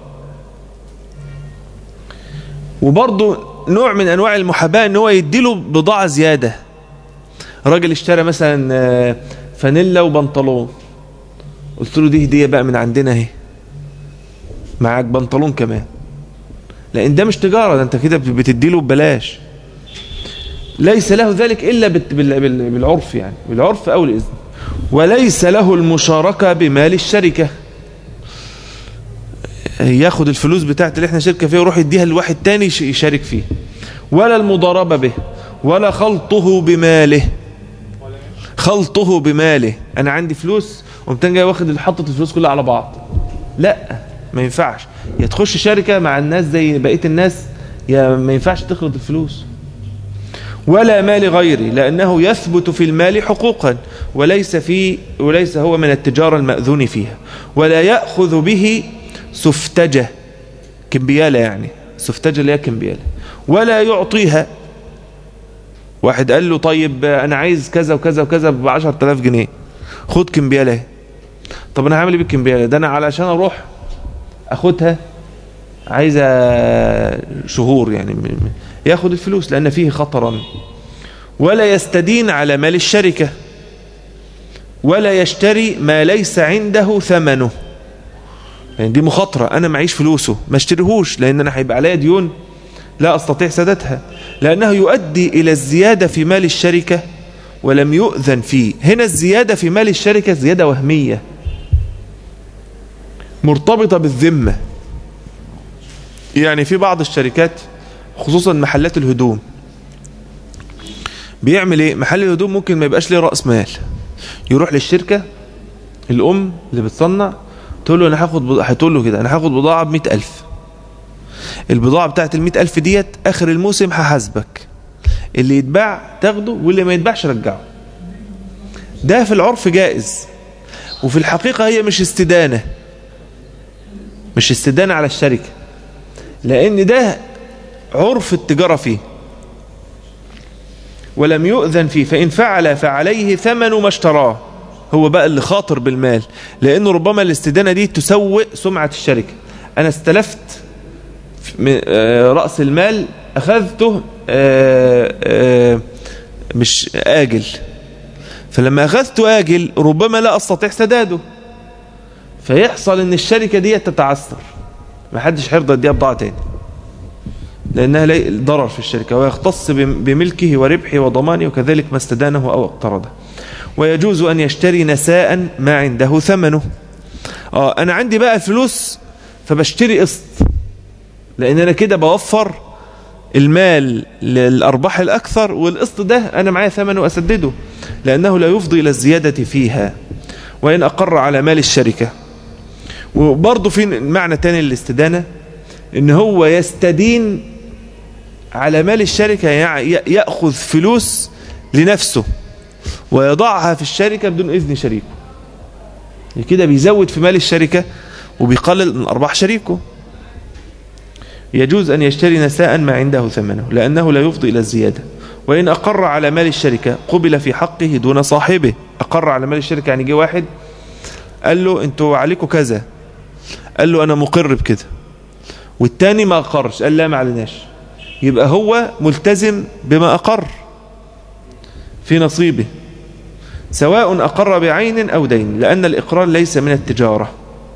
وبرضه نوع من أنواع المحاباة ان هو يديله بضاعة زيادة راجل اشترى مثلا فانيلا وبنطلون قلت له دي هدية بقى من عندنا اهي معاك بنطلون كمان لان ده مش تجارة ده انت كده بتديله ببلاش ليس له ذلك الا بالعرف يعني بالعرف او الاذن وليس له المشاركة بمال الشركة ياخد الفلوس بتاعت اللي احنا شركة فيها ويروح يديها لواحد تاني يشارك فيه ولا المضاربة به ولا خلطه بماله خلطه بماله انا عندي فلوس قمت جاي واخد حطت الفلوس كلها على بعض لا ما ينفعش يا تخش شركة مع الناس زي بقية الناس يا ما ينفعش تخلط الفلوس ولا مال غيري لأنه يثبت في المال حقوقا وليس في وليس هو من التجارة المأذون فيها ولا يأخذ به سفتجة كمبيالة يعني سفتجة اللي هي كمبيالة ولا يعطيها واحد قال له طيب أنا عايز كذا وكذا وكذا ب 10000 جنيه خد كمبيالة طب أنا هعمل ايه بالكمبيالة ده أنا علشان أروح أخدها عايزة شهور يعني ياخد الفلوس لأن فيه خطرا ولا يستدين على مال الشركة ولا يشتري ما ليس عنده ثمنه يعني دي مخاطرة أنا معيش فلوسه ما اشتريهوش لأن أنا هيبقى عليا ديون لا أستطيع سددها لأنه يؤدي إلى الزيادة في مال الشركة ولم يؤذن فيه هنا الزيادة في مال الشركة زيادة وهمية مرتبطة بالذمة يعني في بعض الشركات خصوصا محلات الهدوم بيعمل ايه محل الهدوم ممكن ما يبقاش ليه رأس مال يروح للشركة الأم اللي بتصنع تقول له أنا هاخد بضاعة هتقول له كده أنا هاخد بضاعة بمئة ألف البضاعة بتاعت المئة ألف ديت آخر الموسم هحاسبك اللي يتباع تاخده واللي ما يتباعش رجعه ده في العرف جائز وفي الحقيقة هي مش استدانة مش استدانة على الشركة لأن ده عرف التجارة فيه ولم يؤذن فيه فإن فعل فعليه ثمن ما اشتراه هو بقى اللي خاطر بالمال لأنه ربما الاستدانة دي تسوء سمعة الشركة أنا استلفت رأس المال أخذته آآ آآ مش آجل فلما أخذته آجل ربما لا أستطيع سداده فيحصل ان الشركة دي تتعثر ما حدش هيرضى يديها بضاعة تاني لأنها ضرر في الشركة ويختص بملكه وربحه وضمانه وكذلك ما استدانه أو اقترضه ويجوز أن يشتري نساء ما عنده ثمنه آه أنا عندي بقى فلوس فبشتري قسط لأن أنا كده بوفر المال للأرباح الأكثر والقسط ده أنا معايا ثمنه أسدده لأنه لا يفضي إلى الزيادة فيها وإن أقر على مال الشركة وبرضه في معنى تاني للاستدانة إن هو يستدين على مال الشركة يأخذ فلوس لنفسه ويضعها في الشركة بدون إذن شريكه كده بيزود في مال الشركة وبيقلل من أرباح شريكه يجوز أن يشتري نساء ما عنده ثمنه لأنه لا يفضي إلى الزيادة وإن أقر على مال الشركة قبل في حقه دون صاحبه أقر على مال الشركة يعني جه واحد قال له انتوا عليكم كذا قال له أنا مقر بكده والتاني ما أقرش قال لا ما عليناش يبقى هو ملتزم بما أقر في نصيبه سواء أقر بعين أو دين لأن الإقرار ليس من التجارة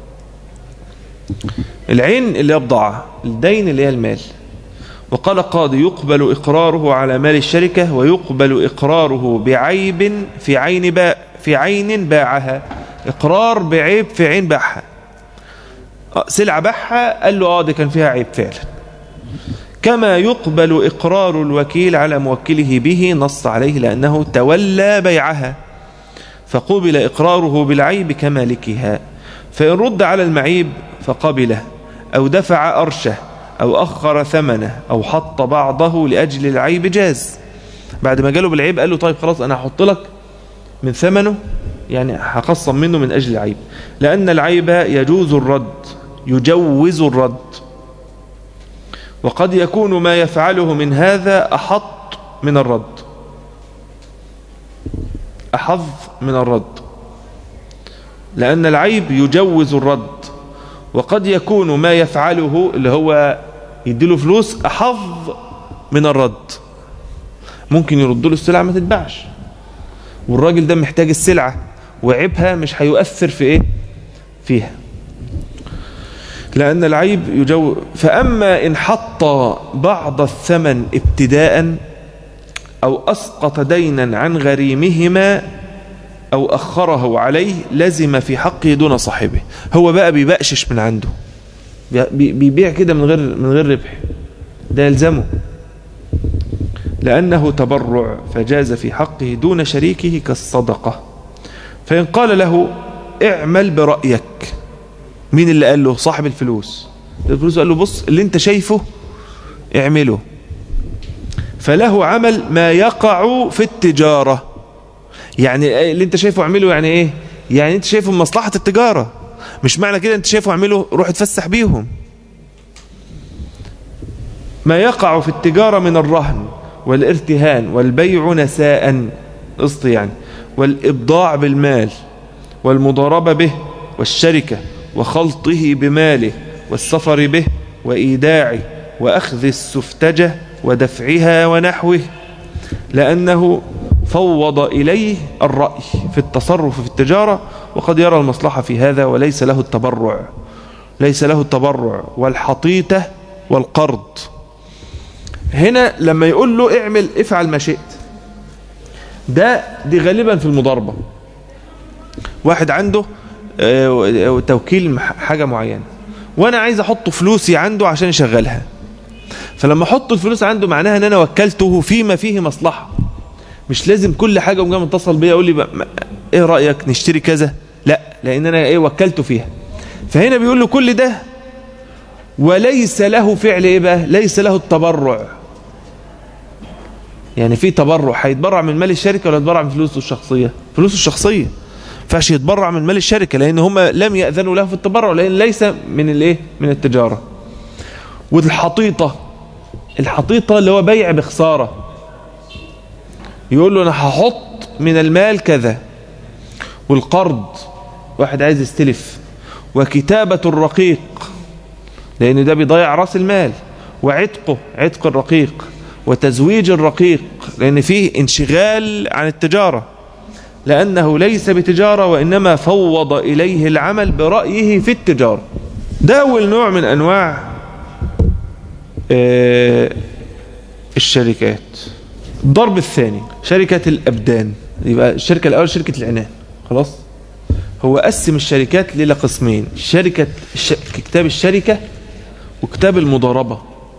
العين اللي هي بضاعة الدين اللي هي المال وقال قاضي يقبل إقراره على مال الشركة ويقبل إقراره بعيب في عين باع في عين باعها إقرار بعيب في عين باعها سلعة باعها قال له اه دي كان فيها عيب فعلا كما يقبل إقرار الوكيل على موكله به نص عليه لأنه تولى بيعها فقبل إقراره بالعيب كمالكها فإن رد على المعيب فقبله أو دفع أرشه أو أخر ثمنه أو حط بعضه لأجل العيب جاز بعد ما جاله بالعيب قال له طيب خلاص أنا هحط لك من ثمنه يعني هقصم منه من أجل العيب لأن العيب يجوز الرد يجوز الرد وقد يكون ما يفعله من هذا أحط من الرد أحظ من الرد لأن العيب يجوز الرد وقد يكون ما يفعله اللي هو يديله فلوس أحظ من الرد ممكن يرد له السلعة ما تتباعش والراجل ده محتاج السلعة وعيبها مش هيؤثر في ايه فيها لأن العيب يجو فأما إن حط بعض الثمن ابتداء أو أسقط دينا عن غريمهما أو أخره عليه لزم في حقه دون صاحبه هو بقى بيبقشش من عنده بيبيع كده من غير من غير ربح ده يلزمه لأنه تبرع فجاز في حقه دون شريكه كالصدقة فإن قال له اعمل برأيك مين اللي قال له صاحب الفلوس الفلوس قال له بص اللي انت شايفه اعمله فله عمل ما يقع في التجارة يعني اللي انت شايفه اعمله يعني ايه يعني انت شايفه مصلحة التجارة مش معنى كده انت شايفه اعمله روح اتفسح بيهم ما يقع في التجارة من الرهن والارتهان والبيع نساء قسط يعني والإبضاع بالمال والمضاربة به والشركة وخلطه بماله والسفر به وإيداعه وأخذ السفتجة ودفعها ونحوه لأنه فوض إليه الرأي في التصرف في التجارة وقد يرى المصلحة في هذا وليس له التبرع ليس له التبرع والحطيطة والقرض هنا لما يقول له اعمل افعل ما شئت ده دي غالبا في المضاربة واحد عنده آه، توكيل مح- حاجة معينة وانا عايز احط فلوسي عنده عشان يشغلها فلما احط الفلوس عنده معناها ان انا وكلته فيما فيه مصلحة مش لازم كل حاجة وجا متصل بيا يقول لي بقى ما- ايه رأيك نشتري كذا لا لان انا ايه وكلته فيها فهنا بيقول له كل ده وليس له فعل ايه بقى ليس له التبرع يعني في تبرع هيتبرع من مال الشركة ولا يتبرع من فلوسه الشخصية فلوسه الشخصية فاش يتبرع من مال الشركة لان هم لم يأذنوا له في التبرع لان ليس من الايه من التجارة والحطيطة الحطيطة اللي هو بيع بخسارة يقول له انا هحط من المال كذا والقرض واحد عايز يستلف وكتابة الرقيق لأن ده بيضيع رأس المال وعتقه عتق الرقيق وتزويج الرقيق لأن فيه انشغال عن التجارة لأنه ليس بتجارة وإنما فوض إليه العمل برأيه في التجارة ده أول نوع من أنواع آه، الشركات الضرب الثاني شركة الأبدان يبقى الشركة الأول شركة العنان خلاص هو قسم الشركات لإلى قسمين شركة الش... كتاب الشركة وكتاب المضاربة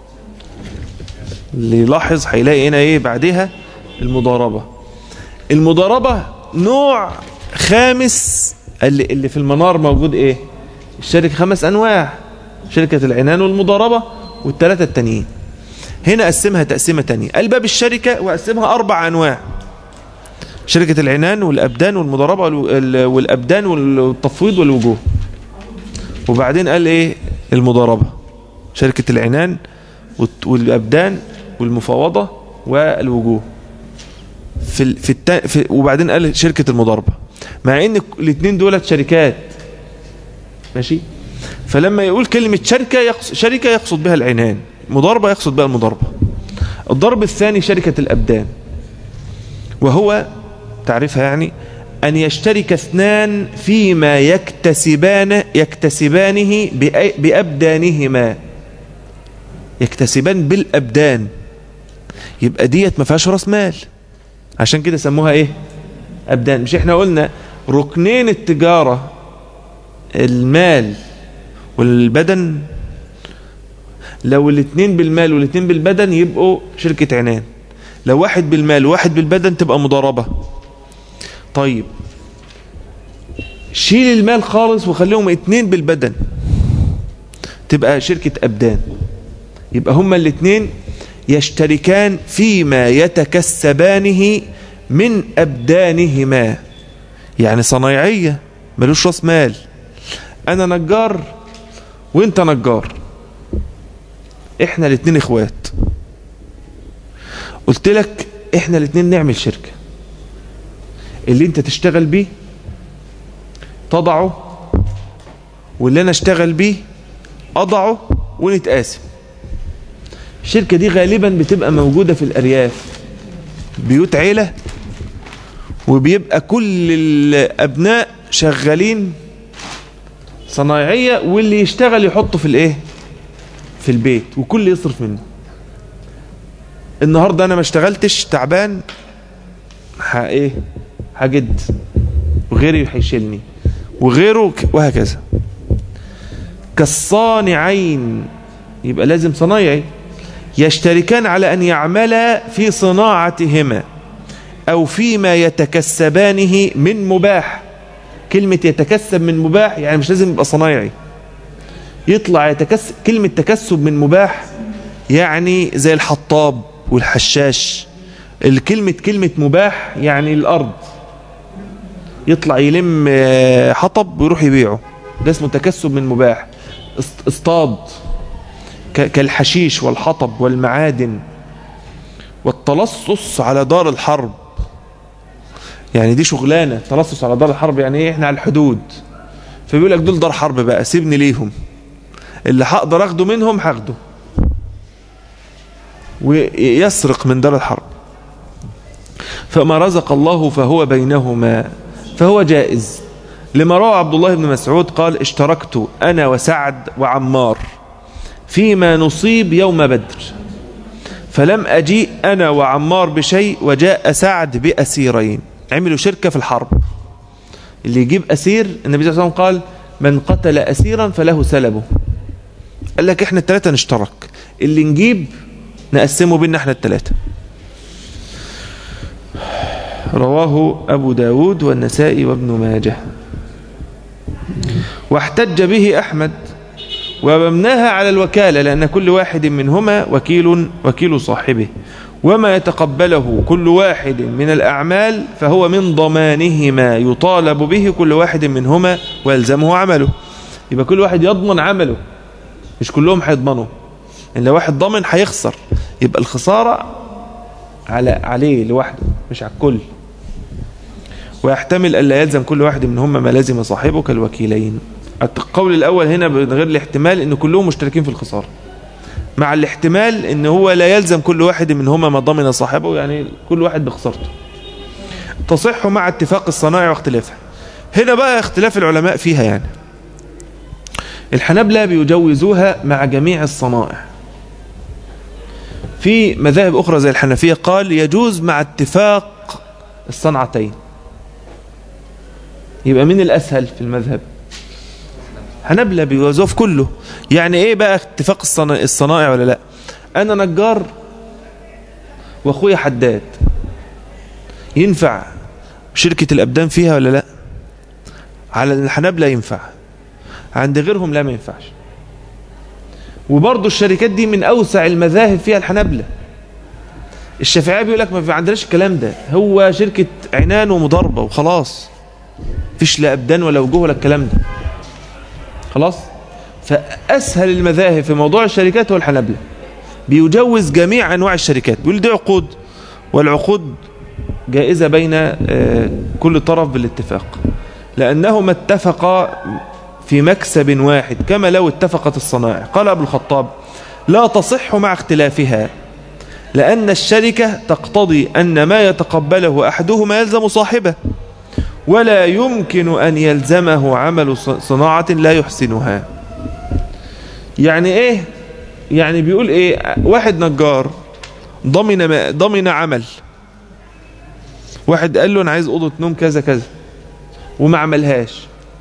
اللي يلاحظ هيلاقي هنا ايه بعدها المضاربة المضاربة نوع خامس اللي, اللي في المنار موجود ايه الشركة خمس انواع شركة العنان والمضاربة والثلاثة التانيين هنا قسمها تقسيمة تانية الباب الشركة وقسمها اربع انواع شركة العنان والابدان والمضاربة وال- والابدان والتفويض والوجوه وبعدين قال ايه المضاربة شركة العنان والت- والابدان والمفاوضة والوجوه في ال- في, التا في وبعدين قال شركة المضاربة مع ان الاثنين دولت شركات ماشي فلما يقول كلمة شركة يقصد شركة يقصد بها العنان مضاربة يقصد بها المضاربة الضرب الثاني شركة الأبدان وهو تعرفها يعني أن يشترك اثنان فيما يكتسبان يكتسبانه بأي- بأبدانهما يكتسبان بالأبدان يبقى ديت ما فيهاش راس مال عشان كده سموها ايه أبدان مش احنا قلنا ركنين التجارة المال والبدن لو الاثنين بالمال والاثنين بالبدن يبقوا شركة عنان لو واحد بالمال وواحد بالبدن تبقى مضاربة طيب شيل المال خالص وخليهم اتنين بالبدن تبقى شركة أبدان يبقى هما الاثنين يشتركان فيما يتكسبانه من أبدانهما يعني صنايعية ملوش راس مال أنا نجار وانت نجار احنا الاثنين اخوات قلت لك احنا الاثنين نعمل شركة اللي انت تشتغل بيه تضعه واللي انا اشتغل بيه اضعه ونتقاسم الشركة دي غالبا بتبقى موجودة في الارياف بيوت عيلة وبيبقى كل الابناء شغالين صنايعية واللي يشتغل يحطه في الايه في البيت وكل يصرف منه النهاردة انا ما اشتغلتش تعبان ح ايه هجد وغيري هيشيلني وغيره ك- وهكذا كالصانعين يبقى لازم صنايعي يشتركان على أن يعملا في صناعتهما أو فيما يتكسبانه من مباح كلمة يتكسب من مباح يعني مش لازم يبقى صنايعي يطلع يتكسب كلمة تكسب من مباح يعني زي الحطاب والحشاش الكلمة كلمة مباح يعني الأرض يطلع يلم آه، حطب ويروح يبيعه ده اسمه تكسب من مباح است- اصطاد ك- كالحشيش والحطب والمعادن والتلصص على دار الحرب يعني دي شغلانة تلصص على دار الحرب يعني ايه احنا على الحدود فبيقول لك دول دار حرب بقى سيبني ليهم اللي هقدر اخده منهم هاخده ويسرق من دار الحرب فما رزق الله فهو بينهما فهو جائز لما روى عبد الله بن مسعود قال اشتركت أنا وسعد وعمار فيما نصيب يوم بدر فلم أجيء أنا وعمار بشيء وجاء سعد بأسيرين عملوا شركة في الحرب اللي يجيب أسير النبي صلى الله عليه وسلم قال من قتل أسيرا فله سلبه قال لك احنا الثلاثة نشترك اللي نجيب نقسمه بيننا احنا الثلاثة رواه أبو داود والنسائي وابن ماجه واحتج به أحمد وممناها على الوكالة لأن كل واحد منهما وكيل وكيل صاحبه وما يتقبله كل واحد من الأعمال فهو من ضمانهما يطالب به كل واحد منهما ويلزمه عمله يبقى كل واحد يضمن عمله مش كلهم هيضمنوا إن لو واحد ضمن هيخسر يبقى الخسارة على عليه لوحده مش على الكل ويحتمل ألا يلزم كل واحد منهما ما لازم صاحبه كالوكيلين القول الأول هنا من غير الاحتمال أن كلهم مشتركين في الخسارة مع الاحتمال أن هو لا يلزم كل واحد منهما ما ضمن صاحبه يعني كل واحد بخسارته تصح مع اتفاق الصنائع واختلافها هنا بقى اختلاف العلماء فيها يعني الحنبلة بيجوزوها مع جميع الصنائع في مذاهب أخرى زي الحنفية قال يجوز مع اتفاق الصنعتين يبقى مين الأسهل في المذهب حنبلة بيوزوه في كله يعني ايه بقى اتفاق الصنائع ولا لا انا نجار واخويا حداد ينفع شركة الابدان فيها ولا لا على الحنبلة ينفع عند غيرهم لا ما ينفعش وبرضه الشركات دي من اوسع المذاهب فيها الحنبلة الشافعية بيقول لك ما في عندناش الكلام ده هو شركة عنان ومضاربة وخلاص فيش لا ابدان ولا وجوه ولا الكلام ده خلاص فأسهل المذاهب في موضوع الشركات هو الحنبلة بيجوز جميع أنواع الشركات بيقول دي عقود والعقود جائزة بين كل طرف بالاتفاق لأنهما اتفقا في مكسب واحد كما لو اتفقت الصنائع قال أبو الخطاب لا تصح مع اختلافها لأن الشركة تقتضي أن ما يتقبله أحدهما يلزم صاحبه ولا يمكن أن يلزمه عمل صناعة لا يحسنها يعني ايه يعني بيقول ايه واحد نجار ضمن ما ضمن عمل واحد قال له انا عايز اوضه نوم كذا كذا وما عملهاش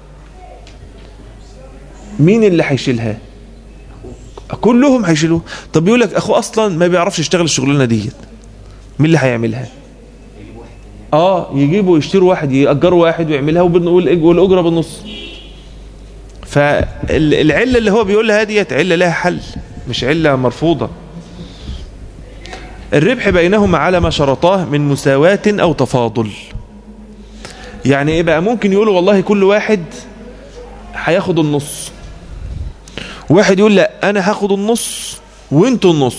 مين اللي هيشيلها كلهم هيشيلوه طب بيقول لك اخوه اصلا ما بيعرفش يشتغل الشغلانه ديت مين اللي هيعملها اه يجيبوا يشتروا واحد يأجروا واحد ويعملها والاجره بالنص فالعله اللي هو بيقولها ديت عله لها حل مش عله مرفوضه الربح بينهما على ما شرطاه من مساواة او تفاضل يعني ايه بقى ممكن يقولوا والله كل واحد هياخد النص واحد يقول لا انا هاخد النص وانتوا النص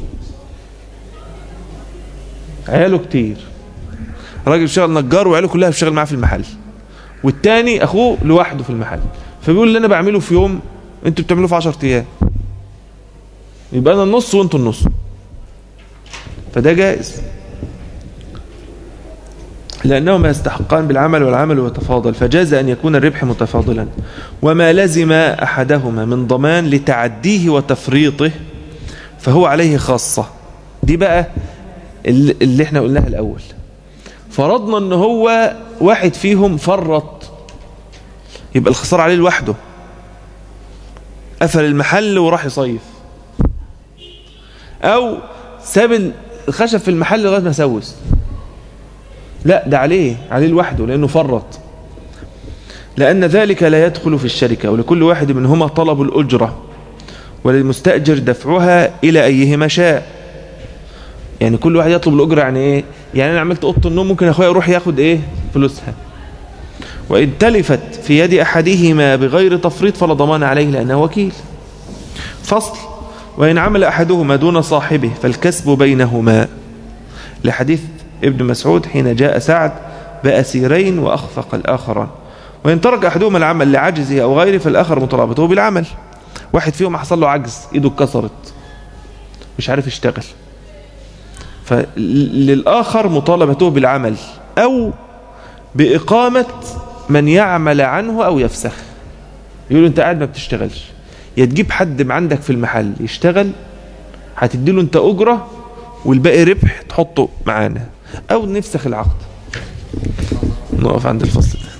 عياله كتير راجل بيشتغل نجار وعياله كلها بتشتغل معاه في المحل والتاني اخوه لوحده في المحل فبيقول اللي انا بعمله في يوم انتوا بتعملوه في 10 ايام يبقى انا النص وانتوا النص فده جائز لأنهما يستحقان بالعمل والعمل يتفاضل فجاز أن يكون الربح متفاضلا وما لزم أحدهما من ضمان لتعديه وتفريطه فهو عليه خاصة دي بقى اللي احنا قلناها الأول فرضنا ان هو واحد فيهم فرط يبقى الخسارة عليه لوحده قفل المحل وراح يصيف او ساب الخشب في المحل لغايه ما سوس لا ده عليه عليه لوحده لانه فرط لان ذلك لا يدخل في الشركه ولكل واحد منهما طلب الاجره وللمستاجر دفعها الى ايهما شاء يعني كل واحد يطلب الاجره يعني ايه يعني انا عملت اوضه النوم ممكن اخويا يروح ياخد ايه فلوسها وإن تلفت في يد أحدهما بغير تفريط فلا ضمان عليه لأنه وكيل فصل وإن عمل أحدهما دون صاحبه فالكسب بينهما لحديث ابن مسعود حين جاء سعد بأسيرين وأخفق الآخران وإن ترك أحدهما العمل لعجزه أو غيره فالآخر مطالبته بالعمل واحد فيهم حصل له عجز إيده اتكسرت مش عارف يشتغل فللآخر مطالبته بالعمل أو بإقامة من يعمل عنه أو يفسخ يقول أنت قاعد ما بتشتغلش يا تجيب حد عندك في المحل يشتغل هتديله أنت أجرة والباقي ربح تحطه معانا او نفسخ العقد نقف عند الفصل ده